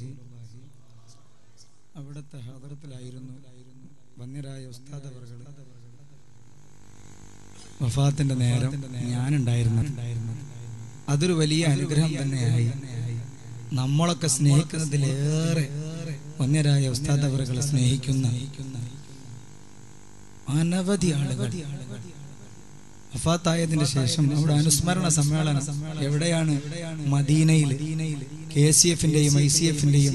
അവിടുത്തെ ഹാദറത്തിലായിരുന്നു വന്യരായ ഉസ്താദ് അവർകൾ വഫാത്തിന്റെ നേരം ഞാനുണ്ടായിരുന്നു അതൊരു വലിയ അനുഗ്രഹം തന്നെയായി നമ്മളൊക്കെ സ്നേഹിക്കുന്നതിലേറെ വന്യരായ ഉസ്താദ് അവർകളെ സ്നേഹിക്കുന്ന അനവധി ആളുകൾ വഫാത്തായതിന്റെ ശേഷം അവിടെ അനുസ്മരണ സമ്മേളനം എവിടെയാണ് മദീനയിൽ കെ സി എഫിന്റെയും ഐ സി എഫിന്റെയും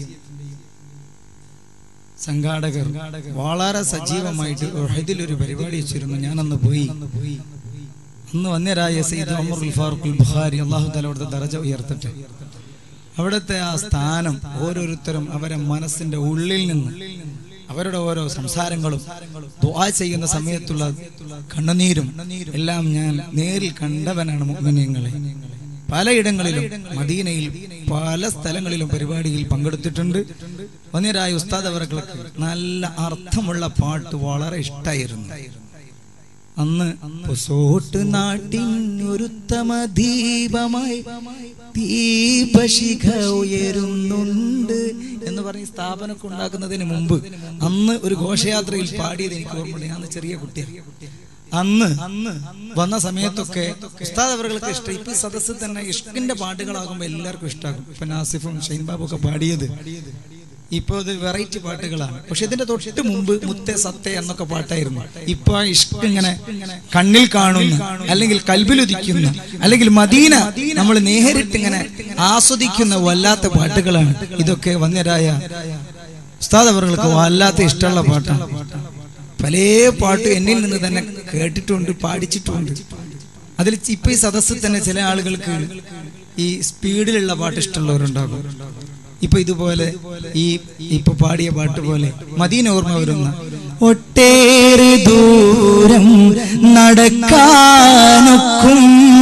സംഘാടകർ വളരെ സജീവമായിട്ട് ഒഹദിൽ ഒരു പരിപാടി വെച്ചിരുന്നു ഞാനന്ന് പോയി അന്ന് വന്യരായ സയ്യിദ് ഉമർ ഉൽ ഫാറൂഖ് ഉൽ ബുഖാരി അള്ളാഹു താല അവിടുത്തെ ദറജ ഉയർത്തട്ടെ അവിടുത്തെ ആ സ്ഥാനം ഓരോരുത്തരും അവരെ മനസ്സിന്റെ ഉള്ളിൽ നിന്ന് അവരുടെ ഓരോ സംസാരങ്ങളും ദുആ ചെയ്യുന്ന സമയത്തുള്ള കണ്ണുനീരും എല്ലാം ഞാൻ നേരിൽ കണ്ടവനാണ് മുഅ്മിനീങ്ങളെ പലയിടങ്ങളിലും മദീനയിൽ പല സ്ഥലങ്ങളിലും പരിപാടിയിൽ പങ്കെടുത്തിട്ടുണ്ട് വന്യരായ ഉസ്താദ് അവർക്ക് നല്ല അർത്ഥമുള്ള പാട്ട് വളരെ ഇഷ്ടമായിരുന്നു അന്ന് പൊസോട്ട് നാട്ടിൻ ഒരുത്തമ ദീപമായി ദീപശിഖ ഉയരുന്നുണ്ട് എന്ന് പറഞ്ഞ് സ്ഥാപനമൊക്കെ ഉണ്ടാക്കുന്നതിന് മുമ്പ് അന്ന് ഒരു ഘോഷയാത്രയിൽ പാടിയത് എനിക്ക് ഓർമ്മയുണ്ട് ഞാൻ അന്ന് ചെറിയ കുട്ടിയാണ് അന്ന് അന്ന് വന്ന സമയത്തൊക്കെ ഉസ്താദ് അവർക്ക് ഇഷ്ടം ഇപ്പൊ ഈ സദസ്സിൽ തന്നെ ഇഷ്കിന്റെ പാട്ടുകളാകുമ്പോൾ എല്ലാവർക്കും ഇഷ്ടമാകും ഇപ്പൊ നാസിഫും ഷൈൻ ബാബു ഒക്കെ പാടിയത് ഇപ്പൊ ഇത് വെറൈറ്റി പാട്ടുകളാണ് പക്ഷെ ഇതിന്റെ തൊട്ട് മുമ്പ് മുത്തെ സത്തെ എന്നൊക്കെ പാട്ടായിരുന്നു ഇപ്പൊ ആ ഇഷ്ക് ഇങ്ങനെ കണ്ണിൽ കാണുന്ന അല്ലെങ്കിൽ കൽബിലുദിക്കുന്ന അല്ലെങ്കിൽ മദീന നമ്മൾ നേരിട്ട് ഇങ്ങനെ ആസ്വദിക്കുന്ന വല്ലാത്ത പാട്ടുകളാണ് ഇതൊക്കെ വന്യരായ ഉസ്താദ് അവർക്ക് വല്ലാത്ത ഇഷ്ടമുള്ള പാട്ടാണ് പല പാട്ട് എന്നിൽ നിന്ന് തന്നെ കേട്ടിട്ടുണ്ട് പാടിച്ചിട്ടുണ്ട് അതിൽ ഇപ്പൊ ഈ സദസ്സിൽ തന്നെ ചില ആളുകൾക്ക് ഈ സ്പീഡിലുള്ള പാട്ട് ഇഷ്ടമുള്ളവരുണ്ടാകും ഇപ്പൊ ഇതുപോലെ ഈ ഇപ്പൊ പാടിയ പാട്ട് പോലെ മദീന ഓർമ്മ വരുന്ന ഒട്ടേറെ ദൂരം നടക്കാനൊക്കും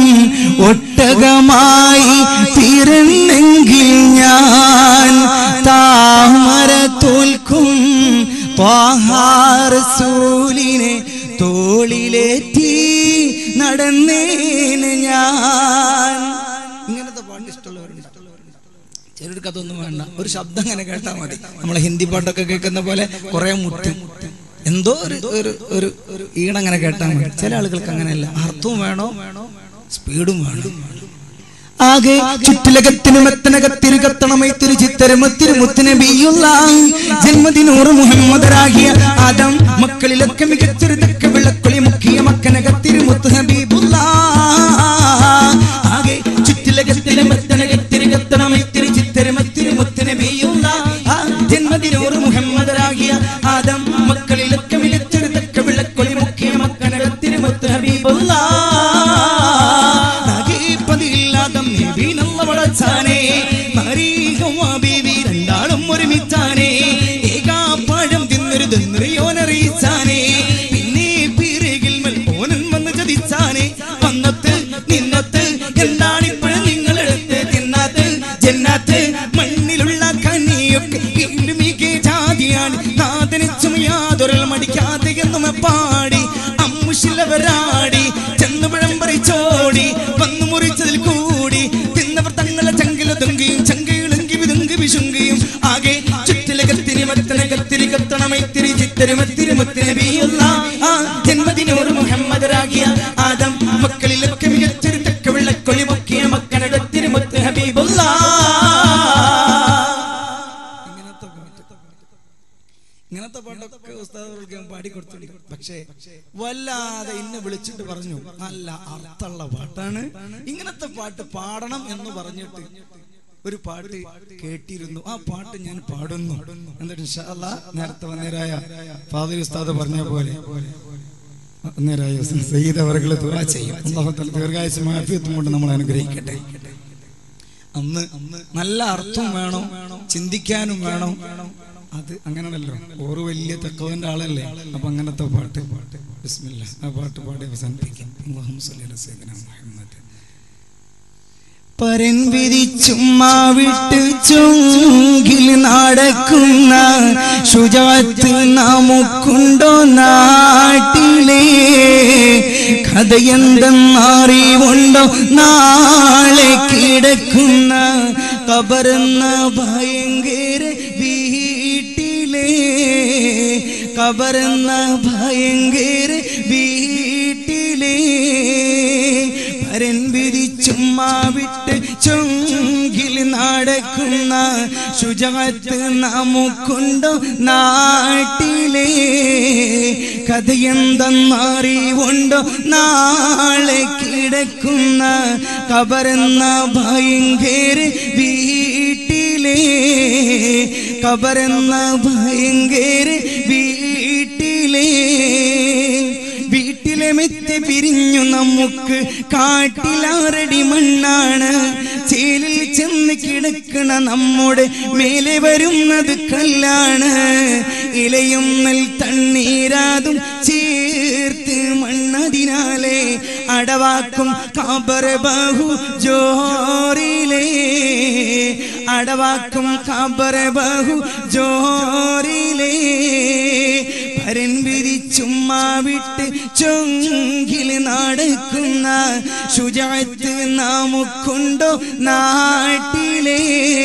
ഒട്ടകമായി പിറന്നെങ്കിൽ ഞാൻ താമര തോൽക്കും ത്വാഹാറസൂലിനെ തോളിലേറ്റി നടന്നേന് ഞാൻ ഇങ്ങനത്തെ പാട്ട് ഇഷ്ടമുള്ളവരുണ്ട് ചിലർക്ക് അതൊന്നും വേണ്ട ഒരു ശബ്ദം അങ്ങനെ കേട്ടാൽ മതി നമ്മളെ ഹിന്ദി പാട്ടൊക്കെ കേൾക്കുന്ന പോലെ കുറെ മുട്ട് എന്തോ ഒരു ഒരു ഒരു ഒരു ഈണങ്ങനെ കേട്ടാൽ മതി ചില ആളുകൾക്ക് അങ്ങനെയല്ല അർത്ഥവും വേണോ സ്പീഡും വേണം ആകെ ചുറ്റിലകത്തിന് മെത്തനകത്തിരു കത്തണമൈ തിരുചിത്തരമത്തിരു മുത്തനബിയുള്ള ജന്മദിനൂറ് മുഹമ്മദരാകിയ ആദം മക്കളിലൊക്കെ മികച്ചൊരു തക്ക വിളക്കൊളി മുക്കിയ മക്കനകത്തിരു മുത്ത് ഹബീബുള്ള ആകെ ചുറ്റിലകത്തിന് മെത്തനകത്തിരു കത്തണമൈ തിരുചിത്തരമത്തിരു മുത്തനബിയുള്ള ജന്മദിനൂറ് മുഹമ്മദരാകിയ ആദം മക്കളിലൊക്കെ മികച്ചൊരു തക്ക വിളക്കൊളി മുക്കിയ മക്കനകത്തിരു മുത്ത് ഹബീബുള്ള പതിയില്ലാതം നബീനുള്ള വളച്ചാനേ മരീഹും ബീവി രണ്ടാളും ഒരുമിച്ചാനേ ഏകാപ്പഴം തിന്നൊരു തിന്നറിയോനറിയിച്ചാനേ പിന്നെ പിറകിൽ മേൽ ഓനൻ വന്ന് ചതിച്ചാനേ വന്നത്ത് നിന്നത്ത് എന്താണ് ഇപ്പോഴും നിങ്ങൾ എടുത്ത് തിന്നാത്ത് ജന്നാത്ത് മണ്ണിലുള്ള കനിയൊക്കെ ഇലുമികെ ജാതിയാണ് നാദനിച്ചും യാതൊരു മടിക്കാതെ എന്നും പാടി അമ്മുശിലവരാടി ചെന്നുപഴം പറിച്ചോടി വന്നു മുറിച്ചതിൽ കൂടി തിന്നവർ തങ്ങളെ ചങ്കിലൊതുങ്കിയും ചങ്കയിളങ്കി വിതുങ്കി വിശുങ്കിയും ആകെ ചുറ്റിലകത്തിരി മത്തനകത്തിരി കത്തണമൈത്തിരി ചിത്തരിമത്തിരി മുത്തനബിയുള്ള ആ ജന്മദിനോർ മുഹമ്മദരാകിയ ആദം മക്കളിലൊക്കെ മികച്ചൊരു തക്ക വെള്ളക്കൊളി മുക്കിയ മക്കനകത്തിരി മുത്ത് ഹബീബുള്ള ഇങ്ങനത്തെ പാട്ടൊക്കെ ഉസ്താദുകൾക്ക് ഞാൻ പാടിക്കൊടുത്തിട്ടുണ്ട് പക്ഷേ വല്ലാതെ ഇന്നെ വിളിച്ചിട്ട് പറഞ്ഞു നല്ല അർത്ഥമുള്ള പാട്ടാണ് ഇങ്ങനത്തെ പാട്ട് പാടണം എന്ന് പറഞ്ഞിട്ട് ഒരു പാട്ട് കേട്ടിരുന്നു ആ പാട്ട് ഞാൻ പാടുന്നു എന്നിട്ട് ഇൻഷാ അല്ലാ നേരത്തെ വന്നേരായ ഫാദർ ഉസ്താദ് പറഞ്ഞ പോലെ വന്നേരായ സയ്യിദ് അവർകളെ ദുആ ചെയ്യും അല്ലാഹു തആല ദീർഘായുസ്സും ആഫിയത്തും കൊണ്ട് നമ്മൾ അനുഗ്രഹിക്കട്ടെ അന്ന് നല്ല അർത്ഥം വേണം ചിന്തിക്കാനും വേണം അത് അങ്ങനെയാണല്ലോ ഓറ് വലിയ തക്കവന്റെ ആളല്ലേ അപ്പൊ അങ്ങനത്തെ പാട്ട് ബിസ്മില്ല ആ പാട്ട് പാടി അവസാനിപ്പിക്കാം അല്ലാഹുമ്മ സ്വല്ലി അലാ സയ്യിദിനാ മുഹമ്മദ് പരൻ വിരിച്ചുമ്മാ വിട്ട് ചുങ്കിൽ നടക്കുന്ന ശുചാത്ത് നമുക്കുണ്ടോ നാട്ടിലേ കഥയെന്തെന്നറിവുണ്ടോ നാളെ കിടക്കുന്ന കബറെന്ന ഭയങ്കര വീട്ടിലെ കബറെന്ന ഭയങ്കര വീട്ടിലെ പരൻ വിരിച്ചുമ്മാ വിട്ട് ചൊങ്കിൽ നടക്കുന്ന ശുചാത്ത് നമുക്കുണ്ടോ നാട്ടിലെ കഥയെന്തെന്നറിവുണ്ടോ നാളെ കിടക്കുന്ന കബറെന്ന ഭയങ്കര വീട്ടിലെ കബറെന്ന ഭയങ്കര വീട്ടിലെ വീട്ടിലെ മെത്തി പിരിഞ്ഞു നമുക്ക് കാട്ടിലാറടി മണ്ണാണ് ചേലിൽ ചെന്ന് കിടക്കണ നമ്മുടെ മേലെ വരുന്നത് കല്ലാണ് ഇലയും നെൽ തണ്ണീരാതും ചേർത്ത് മണ്ണതിനാലെ അടവാക്കും കബർ ബഹു ജോറിലേ അടവാക്കും കബർ ബഹു ജോറിലേ പരൻ വിരിച്ചുമ്മാ വിട്ട് ചൊങ്കിൽ നടക്കുന്ന ശുചാത്ത് നമുക്കുണ്ടോ നാട്ടിലെ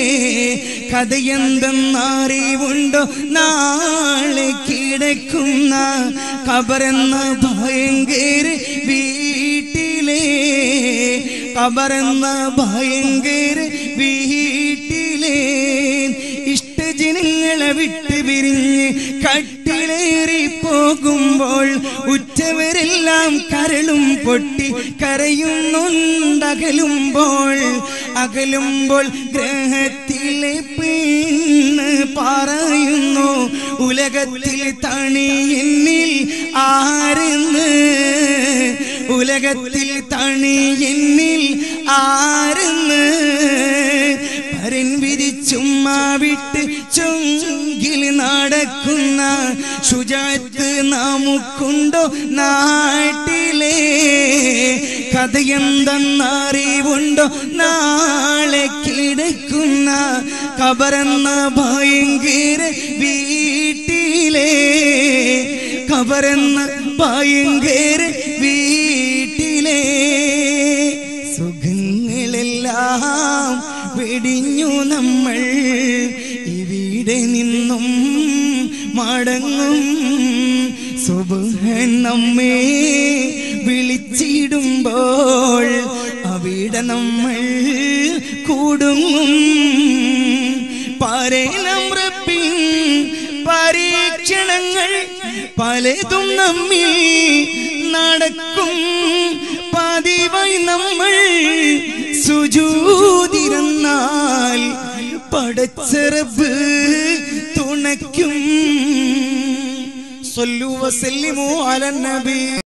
കഥയെന്തെന്നറിവുണ്ടോ നാളെ കിടക്കുന്ന കബറെന്ന ഭയങ്കര വീട്ടിലെ കബറെന്ന ഭയങ്കര വീട്ടിലെ ഇഷ്ടജനങ്ങളെ വിട്ട് പിരിഞ്ഞ് കട്ടിലേറി പോകുമ്പോൾ ഉറ്റവരെല്ലാം കരളും പൊട്ടി കരയുന്നുണ്ടകലുമ്പോൾ അകലുമ്പോൾ ഗ്രഹത്തിലെ പെണ്ണ് പറയുന്നു ഉലകത്തിൽ തണി എന്നിൽ ആരെന്ന് ഉലകത്തിൽ തണി എന്നിൽ ആരെന്ന് പരൻ വിരിച്ചുമ്മാ വിട്ട് ചൊങ്കിൽ നടക്കുന്ന ശുചാത്ത് നമുക്കുണ്ടോ നാട്ടിലെ കഥയെന്തെന്നറിവുണ്ടോ നാളെ കിടക്കുന്ന കബറെന്ന ഭയങ്കര വീട്ടിലെ കബറെന്ന ഭയങ്കര വീട്ടിലെ സുഖങ്ങളെല്ലാം വെടിഞ്ഞു നമ്മൾ ഇവിടെ നിന്നും മടങ്ങും സുബഹൻ നമ്മെ വിളിച്ചിടുമ്പോൾ അവിടെ നമ്മൾ കൂടുങ്ങും പരേനം റബ്ബിൻ പരീക്ഷണങ്ങൾ പലതും നമ്മിൽ നടക്കും പതിവായി നമ്മൾ സുജൂതിരുന്നാൽ പടച്ചെറബ് തുണയ്ക്കും സല്ലു വസല്ലിമു അലൻ നബി